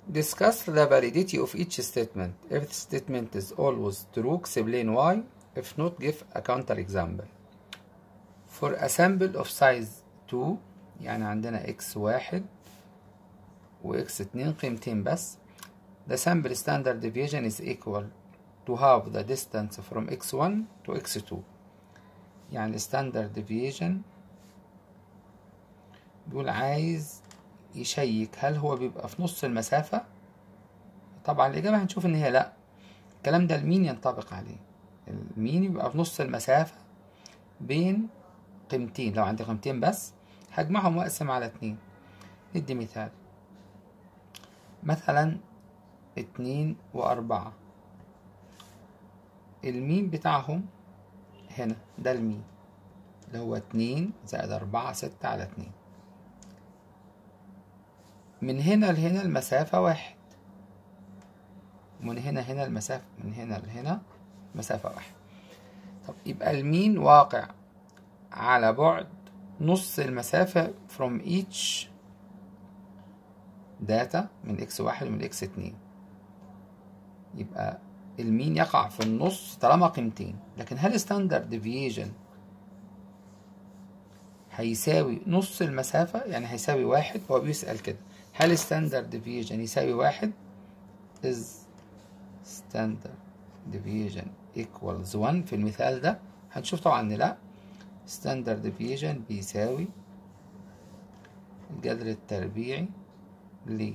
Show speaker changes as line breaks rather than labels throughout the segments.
Discuss the validity of each statement. If the statement is always true, explain why. If not, give a counter example. For a sample of size 2 يعني عندنا x1 و x2 قيمتين بس the sample standard deviation is equal to half the distance from x1 to x2 يعني standard deviation بيقول عايز يشيك هل هو بيبقى في نص المسافة طبعا الإجابة هنشوف إن هي لأ الكلام ده المين ينطبق عليه المين يبقى في نص المسافة بين قيمتين لو عندي قيمتين بس هجمعهم وأقسم على اتنين ندي مثال مثلا اتنين وأربعة المين بتاعهم هنا ده المين اللي هو اتنين زائد أربعة ستة على اتنين من هنا لهنا المسافة واحد ومن هنا هنا المسافة من هنا لهنا مسافة واحد طب يبقى المين واقع على بعد نص المسافة from each data من x واحد ومن x اتنين يبقى المين يقع في النص طالما قيمتين لكن هل ستاندرد ديفيجن هيساوي نص المسافة يعني هيساوي واحد هو بيسأل كده هل ستاندرد ديفيجن يساوي واحد is standard deviation equals 1 في المثال ده هنشوف طبعا ان لا standard deviation بيساوي الجذر التربيعي ل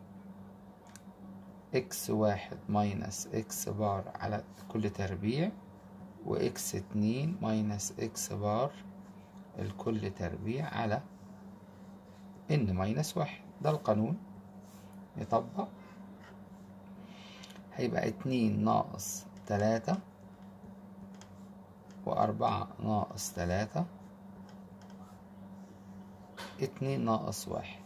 x واحد ماينس x بار على كل تربيع و x اتنين ماينس x بار الكل تربيع على n ماينس واحد ده القانون يطبق هيبقى اتنين ناقص تلاتة وأربعة ناقص تلاتة اتنين ناقص واحد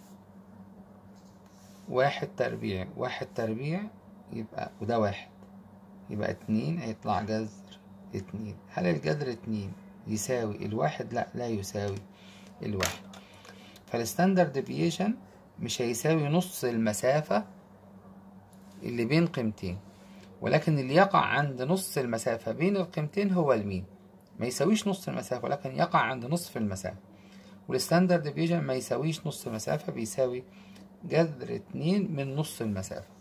واحد تربيع واحد تربيع يبقى وده واحد يبقى اتنين هيطلع جذر اتنين هل الجذر اتنين يساوي الواحد لا لا يساوي الواحد فالستاندرد ديفيشن مش هيساوي نص المسافة اللي بين قيمتين ولكن اللي يقع عند نص المسافة بين القيمتين هو المين ما يساويش نص المسافة ولكن يقع عند نصف المسافة والستاندرد ديفيجن ما يساويش نص المسافة بيساوي جذر اتنين من نص المسافة